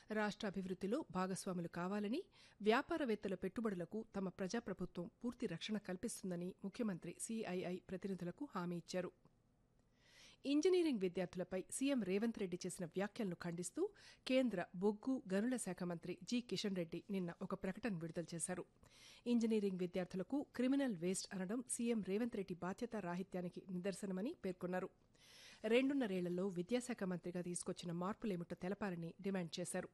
రాష్ట్ర అభివృద్ధిలో భాగస్వాములు కావాలని వ్యాపారవేత్తల పెట్టుబడులకు తమ ప్రజాప్రభుత్వం పూర్తి రక్షణ కల్పిస్తుందని ముఖ్యమంత్రి సిఐఐ ప్రతినిధులకు హామీ ఇచ్చారు ఇంజనీరింగ్ విద్యార్థులపై సీఎం రేవంత్ రెడ్డి చేసిన వ్యాఖ్యలను ఖండిస్తూ కేంద్ర బొగ్గు గనుల శాఖ మంత్రి జి కిషన్ రెడ్డి నిన్న ఒక ప్రకటన విడుదల చేశారు ఇంజనీరింగ్ విద్యార్థులకు క్రిమినల్ వేస్ట్ అనడం సీఎం రేవంత్ రెడ్డి బాధ్యత రాహిత్యానికి నిదర్శనమని పేర్కొన్నారు రెండున్నరేళ్లలో విద్యాశాఖ మంత్రిగా తీసుకొచ్చిన మార్పులేమిటో తెలపాలని డిమాండ్ చేశారు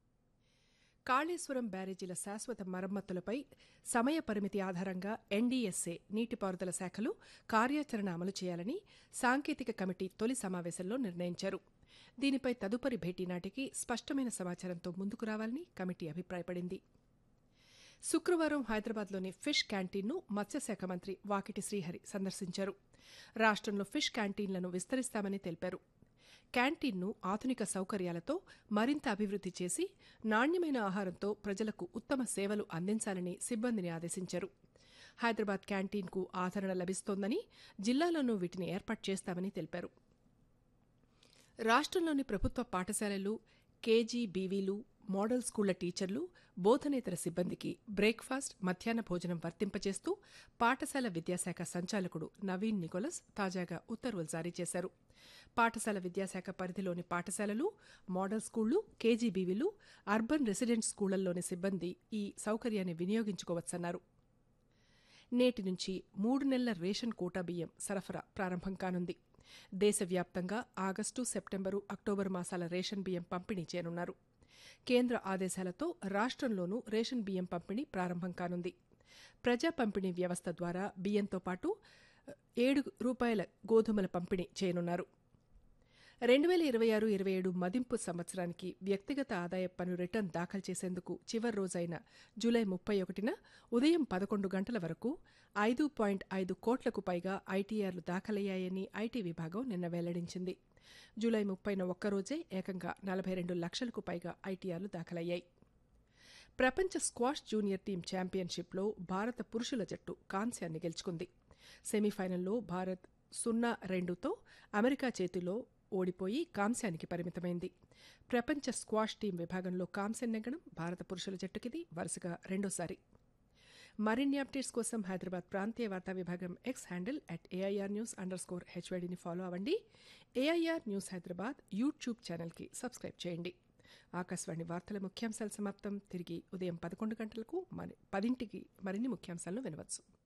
కాళేశ్వరం బ్యారేజీల శాశ్వత మరమ్మతులపై సమయ పరిమితి ఆధారంగా ఎన్డీఎస్ఏ నీటిపారుదల శాఖలు కార్యాచరణ అమలు చేయాలని సాంకేతిక కమిటీ తొలి సమావేశంలో నిర్ణయించారు దీనిపై తదుపరి భేటీ నాటికి స్పష్టమైన సమాచారంతో ముందుకు రావాలని కమిటీ అభిప్రాయపడింది శుక్రవారం హైదరాబాద్లోని ఫిష్ క్యాంటీన్ను మత్స్యశాఖ మంత్రి వాకిటి శ్రీహరి సందర్శించారు రాష్ట్రంలో ఫిష్ క్యాంటీన్లను విస్తరిస్తామని తెలిపారు క్యాంటీన్ను ఆధునిక సౌకర్యాలతో మరింత అభివృద్ది చేసి నాణ్యమైన ఆహారంతో ప్రజలకు ఉత్తమ సేవలు అందించాలని సిబ్బందిని ఆదేశించారు హైదరాబాద్ క్యాంటీన్కు ఆదరణ లభిస్తోందని జిల్లాలోనూ వీటిని ఏర్పాటు చేస్తామని తెలిపారు రాష్ట్రంలోని ప్రభుత్వ పాఠశాలలు కేజీబీవీలు మోడల్ స్కూళ్ల టీచర్లు బోధనేతర సిబ్బందికి బ్రేక్ఫాస్ట్ మధ్యాహ్న భోజనం వర్తింపజేస్తూ పాఠశాల విద్యాశాఖ సంచాలకుడు నవీన్ నికోలస్ తాజాగా ఉత్తర్వులు జారీ చేశారు పాఠశాల విద్యాశాఖ పరిధిలోని పాఠశాలలు మోడల్ స్కూళ్లు కేజీబీవీలు అర్బన్ రెసిడెంట్ స్కూళ్లలోని సిబ్బంది ఈ సౌకర్యాన్ని వినియోగించుకోవచ్చన్నారు నేటి నుంచి మూడు నెలల రేషన్ కోటా బియ్యం సరఫరా ప్రారంభం కానుంది దేశవ్యాప్తంగా ఆగస్టు సెప్టెంబరు అక్టోబర్ మాసాల రేషన్ బియ్యం పంపిణీ చేయనున్నారు కేంద్ర ఆదేశాలతో రాష్ట్రంలోనూ రేషన్ బియ్యం పంపిణీ ప్రారంభం కానుంది ప్రజా పంపిణీ వ్యవస్థ ద్వారా బియ్యంతో పాటు ఏడు రూపాయల గోధుమల పంపిణీ చేయనున్నారు రెండు వేల ఇరవై ఆరు ఇరవై ఏడు మదింపు సంవత్సరానికి వ్యక్తిగత ఆదాయ పన్ను రిటర్న్ దాఖలు చేసేందుకు చివరి రోజైన జూలై ముప్పై ఒకటిన ఉదయం పదకొండు గంటల వరకు ఐదు పాయింట్ ఐదు కోట్లకు పైగా ఐటీఆర్లు దాఖలయ్యాయని ఐటీ విభాగం నిన్న వెల్లడించింది జూలై ముప్పైన ఒక్కరోజే ఏకంగా నలభై రెండు లక్షలకు పైగా ఐటీఆర్లు దాఖలయ్యాయి ప్రపంచ స్క్వాష్ జూనియర్ టీం ఛాంపియన్షిప్లో భారత పురుషుల జట్టు కాంస్యాన్ని గెలుచుకుంది సెమీఫైనల్లో భారత్ సున్నా రెండుతో అమెరికా చేతిలో ఓడిపోయి కాంస్యానికి పరిమితమైంది ప్రపంచ స్క్వాష్ టీం విభాగంలో కాంస్యం నెగ్గడం భారత పురుషుల జట్టుకిది వరుసగా రెండోసారి మరిన్ని అప్డేట్స్ కోసం హైదరాబాద్ ప్రాంతీయ వార్తా విభాగం X handle at AIR news underscore హెచ్వైడిని ఫాలో అవ్వండి ఏఐఆర్ న్యూస్ హైదరాబాద్ యూట్యూబ్ ఛానల్కి సబ్స్క్రైబ్ చేయండి ఆకాశవాణి వార్తల ముఖ్యాంశాలు సమాప్తం తిరిగి ఉదయం పదకొండు గంటలకు మరి పదింటికి మరిన్ని ముఖ్యాంశాలను వినవచ్చు